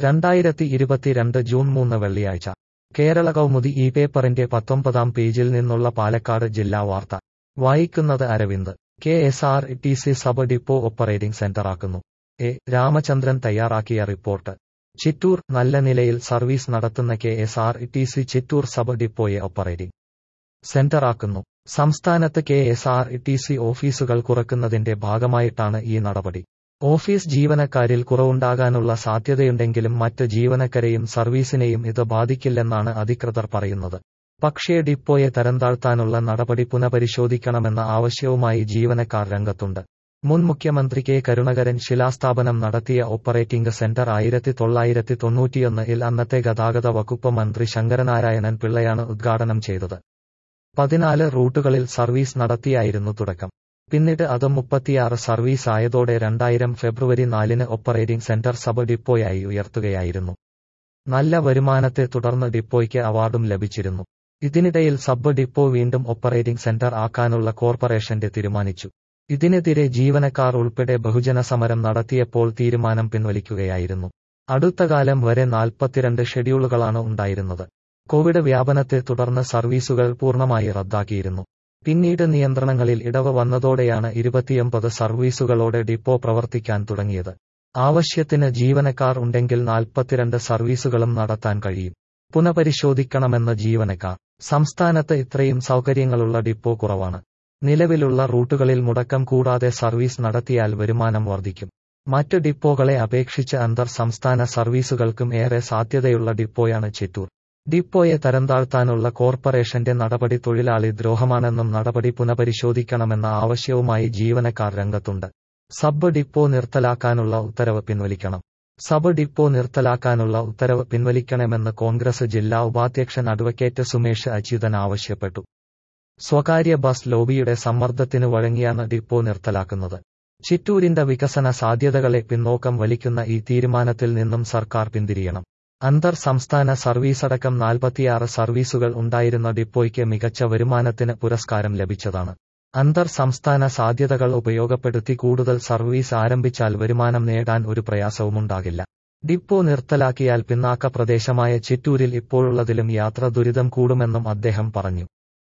രണ്ടായിരത്തി ഇരുപത്തിരണ്ട് ജൂൺ മൂന്ന് വെള്ളിയാഴ്ച കേരള കൗമുദി ഈ പേപ്പറിന്റെ പത്തൊമ്പതാം പേജിൽ നിന്നുള്ള പാലക്കാട് ജില്ലാ വാർത്ത വായിക്കുന്നത് Aravind K S R T C sub depot operating സെന്ററാക്കുന്നു എ രാമചന്ദ്രൻ തയ്യാറാക്കിയ റിപ്പോർട്ട് ചിറ്റൂർ നല്ല നിലയിൽ സർവീസ് നടത്തുന്ന K S R T C Chittur sub ഡിപ്പോയെ ഓപ്പറേറ്റിംഗ് സെന്ററാക്കുന്നു സംസ്ഥാനത്ത് K S R T C ഓഫീസുകൾ കുറക്കുന്നതിന്റെ ഭാഗമായിട്ടാണ് ഈ നടപടി ഓഫീസ് ജീവനക്കാരിൽ കുറവുണ്ടാകാനുള്ള സാധ്യതയുണ്ടെങ്കിലും മറ്റ് ജീവനക്കാരെയും സർവീസിനെയും ഇത് ബാധിക്കില്ലെന്നാണ് അധികൃതർ പറയുന്നത് പക്ഷേ ഡിപ്പോയെ തരംതാഴ്ത്താനുള്ള നടപടി പുനഃപരിശോധിക്കണമെന്ന ആവശ്യവുമായി ജീവനക്കാർ രംഗത്തുണ്ട് മുൻ മുഖ്യമന്ത്രി കെ കരുണകരൻ ശിലാസ്ഥാപനം നടത്തിയ ഓപ്പറേറ്റിംഗ് സെന്റർ ആയിരത്തി തൊള്ളായിരത്തി തൊണ്ണൂറ്റിയൊന്നിൽ അന്നത്തെ ഗതാഗത വകുപ്പ് മന്ത്രി ശങ്കരനാരായണൻ പിള്ളയാണ് ഉദ്ഘാടനം ചെയ്തത് പതിനാല് റൂട്ടുകളിൽ സർവീസ് നടത്തിയായിരുന്നു തുടക്കം പിന്നീട് അത് മുപ്പത്തിയാറ് സർവീസ് ആയതോടെ രണ്ടായിരം ഫെബ്രുവരി നാലിന് ഓപ്പറേറ്റിംഗ് സെന്റർ സബ് ഡിപ്പോയായി ഉയർത്തുകയായിരുന്നു നല്ല വരുമാനത്തെ തുടർന്ന് ഡിപ്പോയ്ക്ക് അവാർഡും ലഭിച്ചിരുന്നു ഇതിനിടയിൽ സബ് ഡിപ്പോ വീണ്ടും ഓപ്പറേറ്റിംഗ് സെന്റർ ആക്കാനുള്ള കോർപ്പറേഷന്റെ തീരുമാനിച്ചു ഇതിനെതിരെ ജീവനക്കാർ ഉൾപ്പെടെ ബഹുജന സമരം നടത്തിയപ്പോൾ തീരുമാനം പിൻവലിക്കുകയായിരുന്നു അടുത്ത കാലം വരെ നാൽപ്പത്തിരണ്ട് ഷെഡ്യൂളുകളാണ് ഉണ്ടായിരുന്നത് കോവിഡ് വ്യാപനത്തെ തുടർന്ന് സർവീസുകൾ പൂർണ്ണമായി റദ്ദാക്കിയിരുന്നു പിന്നീട് നിയന്ത്രണങ്ങളിൽ ഇടവ് വന്നതോടെയാണ് ഇരുപത്തിയൊമ്പത് സർവീസുകളോടെ ഡിപ്പോ പ്രവർത്തിക്കാൻ തുടങ്ങിയത് ആവശ്യത്തിന് ജീവനക്കാർ ഉണ്ടെങ്കിൽ നാൽപ്പത്തിരണ്ട് സർവീസുകളും നടത്താൻ കഴിയും പുനഃപരിശോധിക്കണമെന്ന് ജീവനക്കാർ സംസ്ഥാനത്ത് ഇത്രയും സൗകര്യങ്ങളുള്ള ഡിപ്പോ കുറവാണ് നിലവിലുള്ള റൂട്ടുകളിൽ മുടക്കം കൂടാതെ സർവീസ് നടത്തിയാൽ വരുമാനം വർദ്ധിക്കും മറ്റ് ഡിപ്പോകളെ അപേക്ഷിച്ച് അന്തർ സംസ്ഥാന സർവീസുകൾക്കും ഏറെ സാധ്യതയുള്ള ഡിപ്പോയാണ് ചിറ്റൂർ ഡിപ്പോയെ തരംതാഴ്ത്താനുള്ള കോർപ്പറേഷന്റെ നടപടി തൊഴിലാളി ദ്രോഹമാണെന്നും നടപടി പുനഃപരിശോധിക്കണമെന്ന ആവശ്യവുമായി ജീവനക്കാർ രംഗത്തുണ്ട് സബ് ഡിപ്പോ നിർത്തലാക്കാനുള്ള ഉത്തരവ് പിൻവലിക്കണം സബ് ഡിപ്പോ നിർത്തലാക്കാനുള്ള ഉത്തരവ് പിൻവലിക്കണമെന്ന് കോൺഗ്രസ് ജില്ലാ ഉപാധ്യക്ഷൻ അഡ്വക്കേറ്റ് സുമേഷ് അച്യുതൻ ആവശ്യപ്പെട്ടു സ്വകാര്യ ബസ് ലോബിയുടെ സമ്മർദ്ദത്തിനു വഴങ്ങിയാണ് ഡിപ്പോ നിർത്തലാക്കുന്നത് ചിറ്റൂരിന്റെ വികസന സാധ്യതകളെ പിന്നോക്കം വലിക്കുന്ന ഈ തീരുമാനത്തിൽ നിന്നും സർക്കാർ പിന്തിരിയണം അന്തർ സംസ്ഥാന സർവീസടക്കം നാൽപ്പത്തിയാറ് സർവീസുകൾ ഉണ്ടായിരുന്ന ഡിപ്പോയ്ക്ക് മികച്ച വരുമാനത്തിന് പുരസ്കാരം ലഭിച്ചതാണ് അന്തർ സംസ്ഥാന സാധ്യതകൾ ഉപയോഗപ്പെടുത്തി കൂടുതൽ സർവീസ് ആരംഭിച്ചാൽ വരുമാനം നേടാൻ ഒരു പ്രയാസവുമുണ്ടാകില്ല ഡിപ്പോ നിർത്തലാക്കിയാൽ പിന്നാക്ക പ്രദേശമായ ചിറ്റൂരിൽ ഇപ്പോഴുള്ളതിലും യാത്ര ദുരിതം കൂടുമെന്നും അദ്ദേഹം പറഞ്ഞു